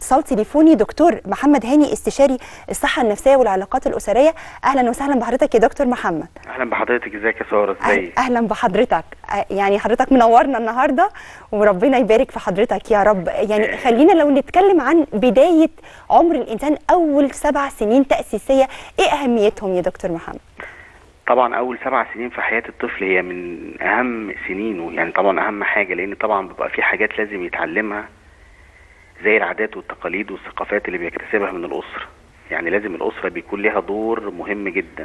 اتصال تليفوني دكتور محمد هاني استشاري الصحه النفسيه والعلاقات الاسريه اهلا وسهلا بحضرتك يا دكتور محمد اهلا بحضرتك ازيك يا ساره ازيك اهلا بحضرتك آه، يعني حضرتك منورنا النهارده وربنا يبارك في حضرتك يا رب يعني خلينا لو نتكلم عن بدايه عمر الانسان اول سبع سنين تاسيسيه ايه اهميتهم يا دكتور محمد طبعا اول سبع سنين في حياه الطفل هي من اهم سنينه يعني طبعا اهم حاجه لان طبعا بيبقى في حاجات لازم يتعلمها زي العادات والتقاليد والثقافات اللي بيكتسبها من الاسره يعني لازم الاسره بيكون لها دور مهم جدا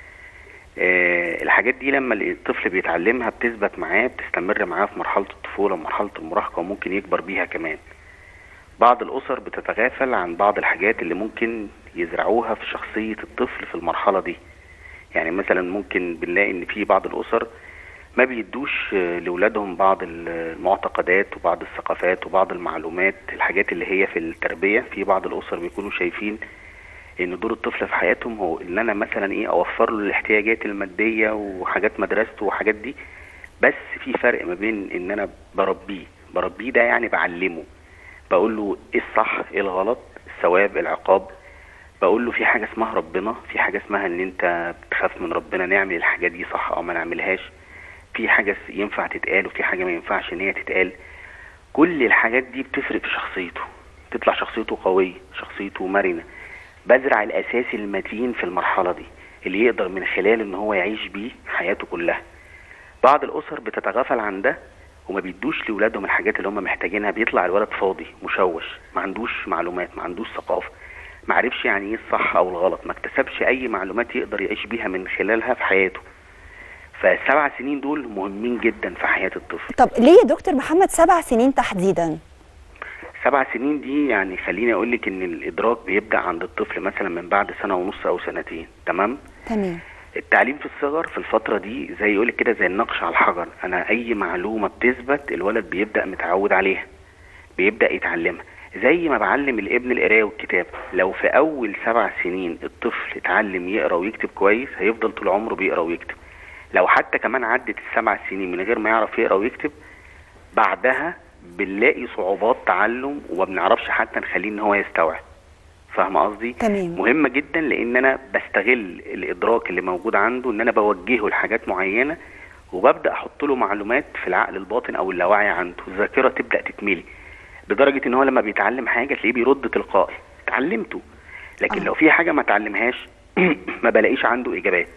آه الحاجات دي لما الطفل بيتعلمها بتثبت معاه بتستمر معاه في مرحله الطفوله ومرحله المراهقه وممكن يكبر بيها كمان بعض الاسر بتتغافل عن بعض الحاجات اللي ممكن يزرعوها في شخصيه الطفل في المرحله دي يعني مثلا ممكن بنلاقي ان في بعض الاسر ما بيدوش لاولادهم بعض المعتقدات وبعض الثقافات وبعض المعلومات الحاجات اللي هي في التربيه في بعض الاسر بيكونوا شايفين ان دور الطفل في حياتهم هو ان انا مثلا ايه اوفر له الاحتياجات الماديه وحاجات مدرسته وحاجات دي بس في فرق ما بين ان انا بربيه بربيه ده يعني بعلمه بقول له ايه الصح ايه الغلط الثواب العقاب بقول له في حاجه اسمها ربنا في حاجه اسمها ان انت بتخاف من ربنا نعمل الحاجه دي صح او ما نعملهاش في حاجه ينفع تتقال وفي حاجه ما ينفعش ان هي تتقال كل الحاجات دي بتفرق في شخصيته تطلع شخصيته قويه شخصيته مرنه بزرع الاساس المتين في المرحله دي اللي يقدر من خلاله ان هو يعيش بيه حياته كلها بعض الاسر بتتغافل عن ده وما بيدوش لاولادهم الحاجات اللي هم محتاجينها بيطلع الولد فاضي مشوش ما عندوش معلومات ما عندوش ثقافه ما عرفش يعني ايه الصح او الغلط ما اكتسبش اي معلومات يقدر يعيش بيها من خلالها في حياته فالسبع سنين دول مهمين جدا في حياه الطفل طب ليه يا دكتور محمد سبع سنين تحديدا سبع سنين دي يعني خليني اقول لك ان الادراك بيبدا عند الطفل مثلا من بعد سنه ونص او سنتين تمام تمام التعليم في الصغر في الفتره دي زي يقول كده زي النقش على الحجر انا اي معلومه بتثبت الولد بيبدا متعود عليها بيبدا يتعلمها زي ما بعلم الابن القرايه والكتابه لو في اول سبع سنين الطفل اتعلم يقرا ويكتب كويس هيفضل طول عمره بيقرا ويكتب لو حتى كمان عدت السبع سنين من غير ما يعرف يقرا ويكتب بعدها بنلاقي صعوبات تعلم وما بنعرفش حتى نخليه ان هو يستوعب فاهمه قصدي تمام مهمه جدا لان انا بستغل الادراك اللي موجود عنده ان انا بوجهه لحاجات معينه وببدا احط له معلومات في العقل الباطن او اللاواعي عنده الذاكره تبدا تتملي لدرجه ان هو لما بيتعلم حاجه تلاقيه بيرد تلقائي اتعلمته لكن آه. لو في حاجه ما اتعلمهاش ما بلاقيش عنده اجابات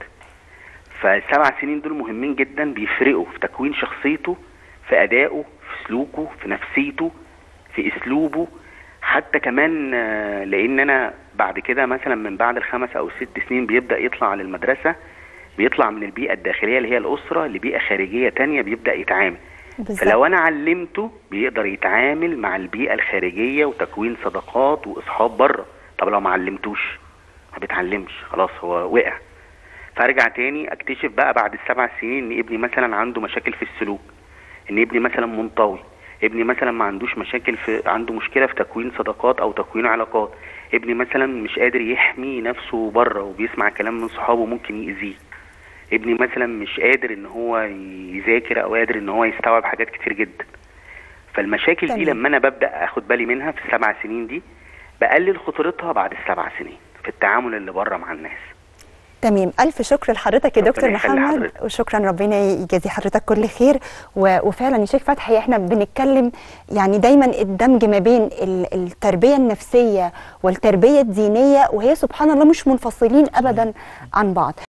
فالسبع سنين دول مهمين جدا بيفرقوا في تكوين شخصيته في ادائه في سلوكه في نفسيته في اسلوبه حتى كمان آه، لان انا بعد كده مثلا من بعد الخمس او الست سنين بيبدا يطلع للمدرسه بيطلع من البيئه الداخليه اللي هي الاسره لبيئه خارجيه تانية بيبدا يتعامل بالظبط فلو انا علمته بيقدر يتعامل مع البيئه الخارجيه وتكوين صداقات واصحاب بره طب لو ما علمتوش ما بيتعلمش خلاص هو وقع فارجع تاني اكتشف بقى بعد السبع سنين ان ابني مثلا عنده مشاكل في السلوك ان ابني مثلا منطوي ابني مثلا ما عندوش مشاكل في عنده مشكله في تكوين صداقات او تكوين علاقات ابني مثلا مش قادر يحمي نفسه بره وبيسمع كلام من صحابه ممكن يأذيه ابني مثلا مش قادر ان هو يذاكر او قادر ان هو يستوعب حاجات كتير جدا فالمشاكل دي تمام. لما انا ببدا اخد بالي منها في السبع سنين دي بقلل خطورتها بعد السبع سنين في التعامل اللي بره مع الناس تمام الف شكر لحضرتك يا ربنا دكتور يخلي محمد حضرتك. وشكرا ربنا يجازي حضرتك كل خير و- وفعلا يا شيخ فتحي احنا بنتكلم يعني دايما الدمج ما بين ال- التربيه النفسيه والتربيه الدينيه وهي سبحان الله مش منفصلين ابدا عن بعض